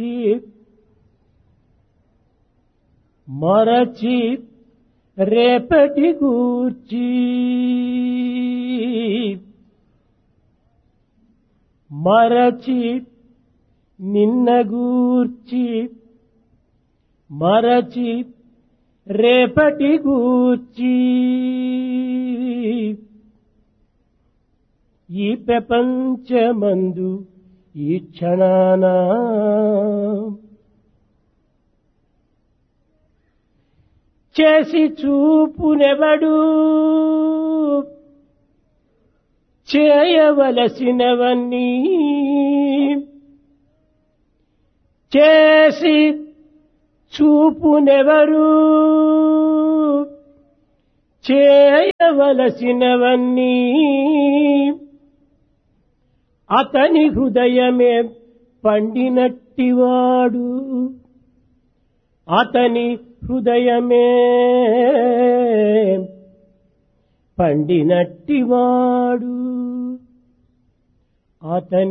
గూర్చి మరచి రేపటి గూర్చి మరచి నిన్న గూర్చి మరచి రేపటి గూర్చి ఈ ప్రపంచమందు ఈ క్షణాన చేసి చూపునెవడు చేయవలసినవన్నీ చేసి చూపునెవరు చేయవలసినవన్నీ అతని హృదయమే పండినట్టివాడు అతని హృదయమే పండినట్టివాడు అతని